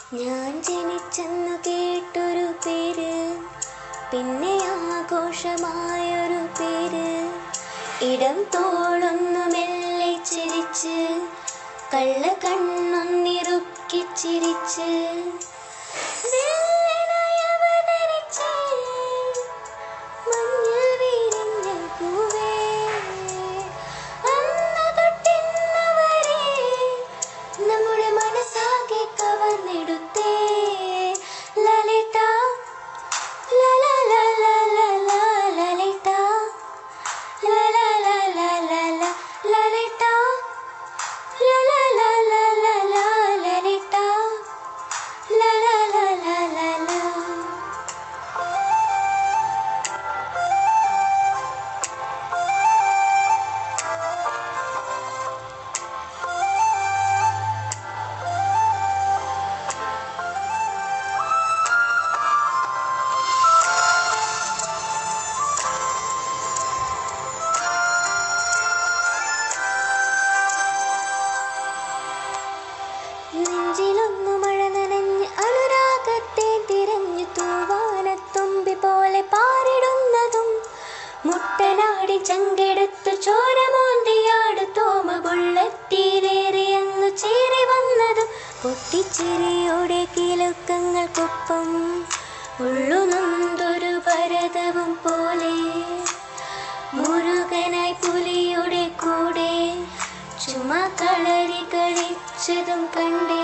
ഞാൻ ജനിച്ചെന്നു കേട്ടൊരു പേര് പിന്നെ ആഘോഷമായൊരു പേര് ഇടം തോളൊന്നു മെല്ലെ ചിരിച്ച് കള്ള കണ്ണൊന്നിറുക്കി ചിരിച്ച് വെള്ളനയവതരിച്ച് മഞ്ഞൾ വിരിഞ്ഞ പൂവേ അന്ന് തൊട്ടിന്ന് വരെ നമ്മുടെ മനസ്സാകെ കവർന്നെടുത്തേ ലളിത ലലലലലല ലളിത ലലലലലല ലളിത ലലലലലല ലളിത ലലലലലല നെഞ്ചിലൊന്നു മഴ നനഞ്ഞ് അനുരാഗത്തെ തിരഞ്ഞു തൂവാനത്തുമ്പി പോലെ പാറിടുന്നതും മുട്ടനാടി ചങ്കെടുത്തു ചോരമോന്തിയാട് തോമ ബുള്ളറ്റിലേറിയങ്ങു ചേരി വന്നതും പൊട്ടിച്ചിരിയോടെ കിലുക്കങ്ങൾക്കൊപ്പം ഉള്ളുനൊന്തൊരു ഭരതവും പോലെ മുരുകനായി പുലിയുടെ കൂടെ ചുമ കളരി കളിച്ചതും കണ്ടേ